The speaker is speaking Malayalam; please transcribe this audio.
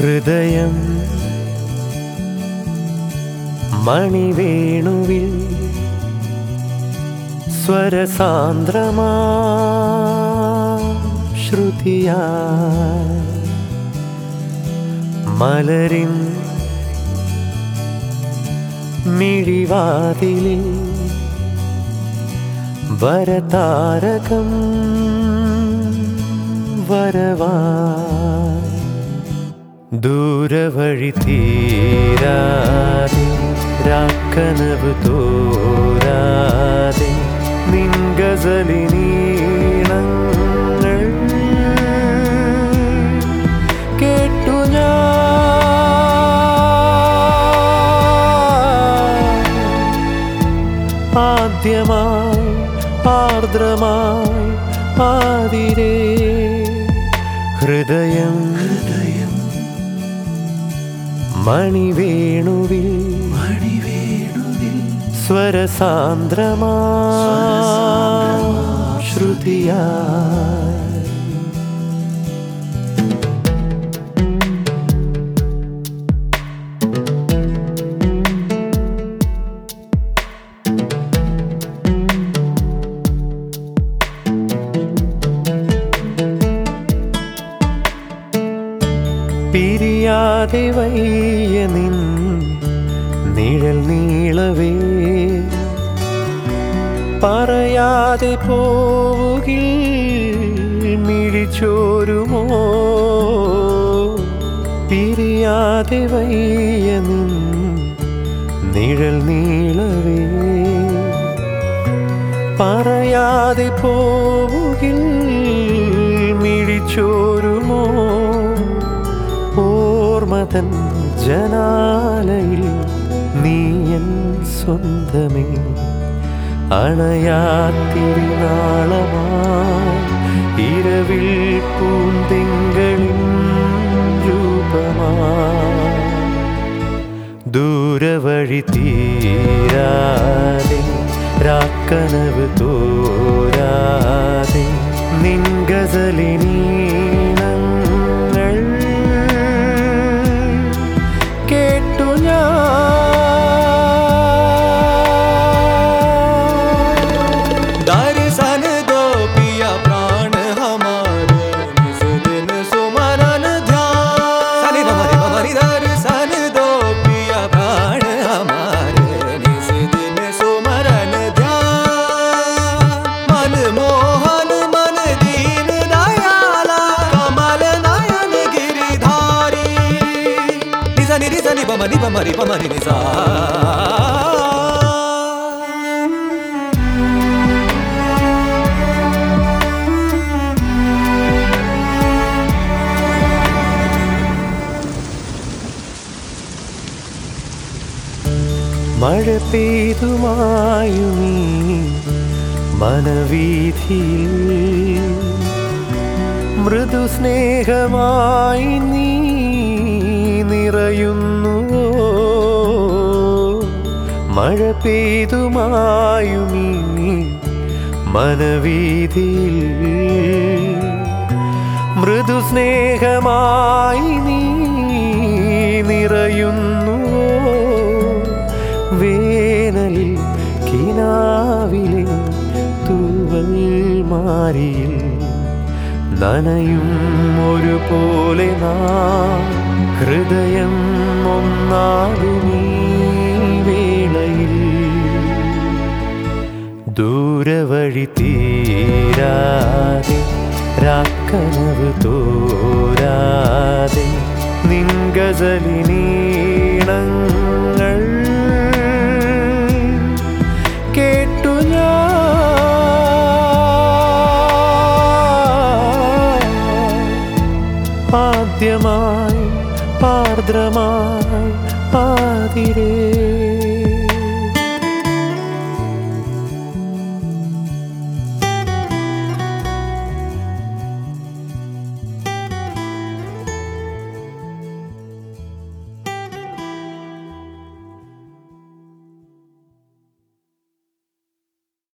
ഹൃദയം മണിവേണുവിൽ സ്വരസാന്ദ്രമാ ശ്രുതിയാ മലരിൻ മിഴിവാതിലിൽ വരതാരകം വരവാ ദൂരവഴി തീരാതെ രാക്കനവ് തോരാതെ നിൻഗസലിനീണങ്ങൾ കേട്ടു ഞാൻ ആദ്യമായി ആർദ്രമായി ആതിരേ ഹൃദയം ഹൃദയം മണിവേണുവിൽ മണിവേണുവിൽ സ്വരസാന്ദ്രമാ ശ്രുതിയാ പിരിയാതെ വയ്യ നിൻ നിഴൽ നീളവേ പറയാതെ പോവുകിൽ മിഴിച്ചോരുമോ പിരിയാതെ വയ്യ നിൻ നിഴൽ നീളവേ പറയാതെ പോവുകിൽ മിഴിച്ചോരുമോ ഓർമ്മതൻ ജനാലയിൽ നീയൻ സ്വന്തമേ അണയാത്തിരുനാളമായി ഇരവിൽ പൂന്തിങ്കളിൻ രൂപമായി ദൂരവഴി തീരാതെ രാക്കനവ് തോരാതെ നിൻഗസലിനീണങ്ങൾ കേട്ടു ഞാൻ दर्शन दो पिया प्राण हमारे निज दिन सुमरन ध्यान सनि बमरि बमरि दर्शन दो पिया प्राण हमारे निज दिन सुमरन ध्यान मन मोहन मन दीन दयाला कमल नयन गिरिधारी निज नि निज नि बमनि बमरि बमरि निसा മഴ പെയ്തുമായുമീ മനവീഥിയിൽ മൃദു സ്നേഹമായി നീ നിറയുന്നുവോ മഴ പെയ്തുമായുമീ മനവീഥിയിൽ മൃദു സ്നേഹമായി നീ നിറയുന്നുവോ വേനലിൽ കിനാവിലെ തൂവൽ മാറിയിൽ നനയും ഒരുപോലെ നാം ഹൃദയം ഒന്നാകുമീ വേളയിൽ ദൂരവഴി തീരാതെ രാക്കനവ് തോരാതെ നിൻഗസലിനീണങ്ങൾ കേട്ടു ഞാൻ ആദ്യമായി ആർദ്രമായി ആതിരേ